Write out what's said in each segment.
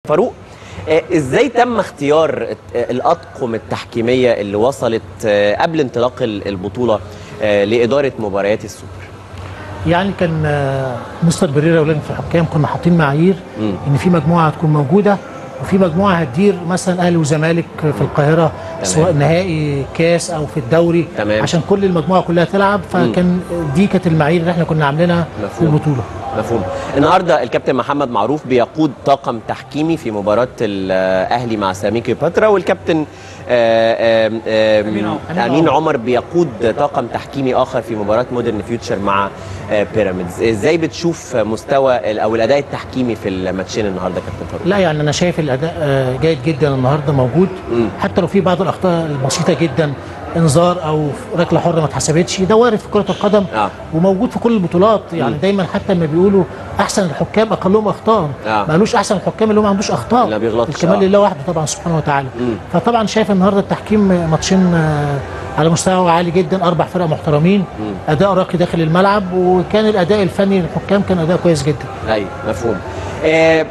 فاروق آه، ازاي تم اختيار آه، الاطقم التحكيميه اللي وصلت آه، قبل انطلاق ال- البطوله آه، لاداره مباريات السوبر يعني كان آه، مستر بريرا ولجنه الحكام كنا حاطين معايير مم. ان في مجموعه هتكون موجوده وفي مجموعه هتدير مثلا اهلي وزمالك في القاهره سواء نهائي كاس او في الدوري تمام. عشان كل المجموعه كلها تلعب فكان دي كانت المعايير اللي احنا كنا عاملينها في مفهوم. البطوله مفهوم النهارده الكابتن محمد معروف بيقود طاقم تحكيمي في مباراه الاهلي مع سيراميكا باترا والكابتن آه، آم، آم، امين عمر بيقود طاقم تحكيمي اخر في مباراه مودرن فيوتشر مع آه، بيراميدز ازاي بتشوف مستوى ال- او الاداء التحكيمي في الماتشين النهارده يا كابتن فاروق لا يعني انا شايف الاداء آه، جيد جدا النهارده موجود مم. حتى لو في بعض الاخطاء البسيطه جدا انذار او ركله حره ما اتحسبتش ده وارد في كره القدم آه. وموجود في كل البطولات يعني دايما حتى لما بيقولوا احسن الحكام اقلهم اخطاء آه. ما قالوش احسن الحكام اللي هو ما عندوش اخطاء لا بيغلطش، الكمال آه. لله وحده طبعا سبحانه وتعالى مم. فطبعا شايف النهارده التحكيم ماتشين آه، على مستوى عالي جدا اربع فرق محترمين اداء راقي داخل الملعب وكان الاداء الفني للحكام كان اداء كويس جدا ايوه مفهوم آه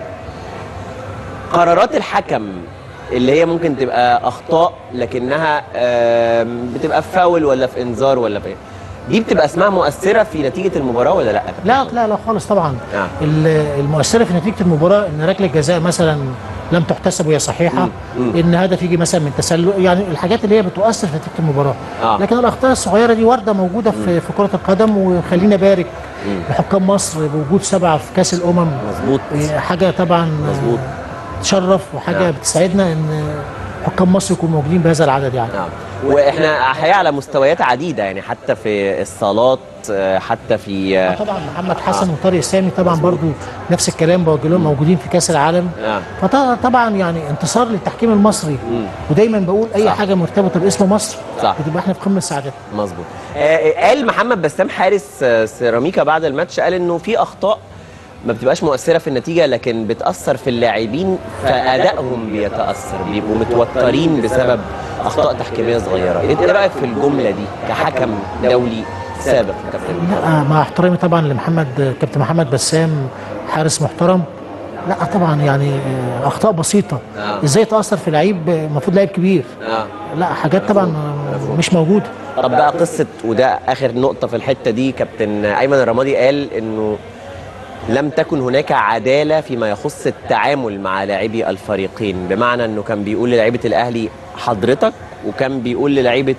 قرارات الحكم اللي هي ممكن تبقى اخطاء لكنها آم، بتبقى في فاول ولا في انذار ولا في دي بتبقى اسمها مؤثره في نتيجه المباراه ولا لا لا لا لا خالص طبعا آه. ال- المؤثره في نتيجه المباراه ان ركله جزاء مثلا لم تحتسب وهي صحيحه ان هدف يجي مثلا من تسلل يعني الحاجات اللي هي بتؤثر في نتيجه المباراه آه. لكن الاخطاء الصغيره دي وارده موجوده في في كره القدم وخلينا بارك لحكام مصر بوجود سبعه في كاس الامم مظبوط إيه، حاجه طبعا مظبوط. آه، تشرف وحاجه نعم. بتسعدنا ان حكام مصر يكونوا موجودين بهذا العدد يعني نعم واحنا حقيقه على مستويات عديده يعني حتى في الصالات آه، حتى في آه، آه، طبعا محمد حسن وطارق سامي طبعا برضو نفس الكلام بوجه لهم موجودين في كاس العالم نعم فطبعا يعني انتصار للتحكيم المصري ودايما بقول اي صح. حاجه مرتبطه باسم مصر صح. بتبقى احنا في قمه سعادتنا مظبوط آه، قال محمد بسام حارس آه، سيراميكا بعد الماتش قال انه في اخطاء ما بتبقاش مؤثره في النتيجه لكن بتاثر في اللاعبين فادائهم بيتاثر بيبقوا متوترين بسبب اخطاء تحكيميه صغيره انت ايه رايك في الجمله دي كحكم دولي سابق يا كابتن لا مع احترامي طبعا لمحمد كابتن محمد بسام حارس محترم لا طبعا يعني آه، اخطاء بسيطه آه. ازاي تاثر في لعيب آه، المفروض لعيب كبير آه. لا حاجات طبعا آه، مش موجوده طب بقى قصه وده اخر نقطه في الحته دي كابتن ايمن الرمادي قال انه لم تكن هناك عداله فيما يخص التعامل مع لاعبي الفريقين بمعنى انه كان بيقول للاعيبه الاهلي حضرتك وكان بيقول للاعيبه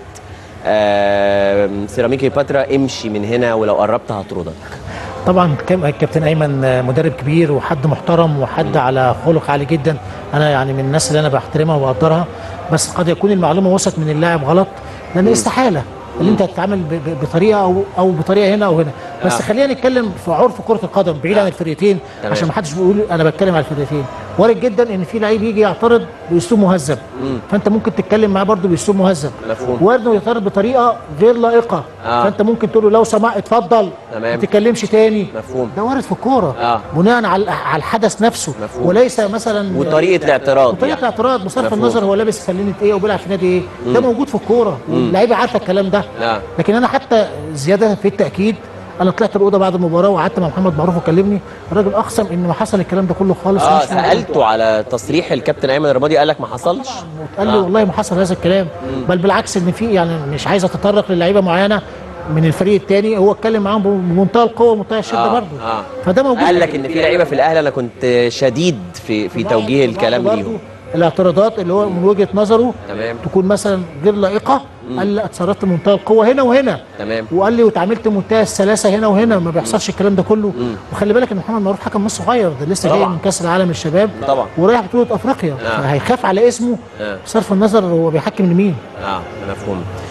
آه سيراميكا باترا امشي من هنا ولو قربت هطردك طبعا كم- الكابتن ايمن آه، مدرب كبير وحد محترم وحد على خلق عالي جدا انا يعني من الناس اللي انا بحترمها وبقدرها بس قد يكون المعلومه وصلت من اللاعب غلط لان استحاله اللي انت تتعامل ب- ب- بطريقه او او بطريقه هنا او هنا بس آه. خلينا نتكلم في عرف كره القدم بعيد عن الفرقتين تمام. عشان ما حدش بيقول انا بتكلم على الفرقتين وارد جدا ان في لعيب يجي يعترض باسلوب مهذب فانت ممكن تتكلم معاه برضه باسلوب مهذب مفهوم. وارد انه يعترض بطريقه غير لائقه آه. فانت ممكن تقول له لو سمحت اتفضل تمام. ما تتكلمش تاني مفهوم. ده وارد في الكوره آه. بناء على على الحدث نفسه مفهوم. وليس مثلا وطريقه الاعتراض وطريقه يعني. الاعتراض بصرف مفهوم. النظر هو لابس فلينه ايه وبيلعب في نادي ايه ده موجود في الكوره واللعيبه عارفه الكلام ده نعم. لكن انا حتى زياده في التاكيد انا طلعت الاوضه بعد المباراه وقعدت مع محمد معروف وكلمني الراجل اقسم ان ما حصل الكلام ده كله خالص اه ومش موجود. سالته على تصريح الكابتن ايمن الرمادي قال لك ما حصلش وقال لي آه. والله ما حصل هذا الكلام بل بالعكس ان في يعني مش عايز اتطرق للعيبه معينه من الفريق الثاني هو اتكلم معاهم بمنتهى القوه ومنتهى الشده آه، برضه آه. فده موجود قال لك ان في لعيبه في الاهلي انا كنت شديد في في توجيه بعض- الكلام بعض ليهم برضه الاعتراضات اللي هو من وجهه نظره تمام. تكون مثلا غير لائقه قال لي اتصرفت بمنتهى القوه هنا وهنا تمام. وقال لي واتعاملت بمنتهى السلاسه هنا وهنا ما بيحصلش الكلام ده كله وخلي بالك ان محمد معروف حكم مصر صغير ده لسه جاي طبعا. من كاس العالم للشباب طبعا. ورايح بطوله افريقيا آه. فهيخاف على اسمه آه. بصرف النظر هو بيحكم لمين اه مفهوم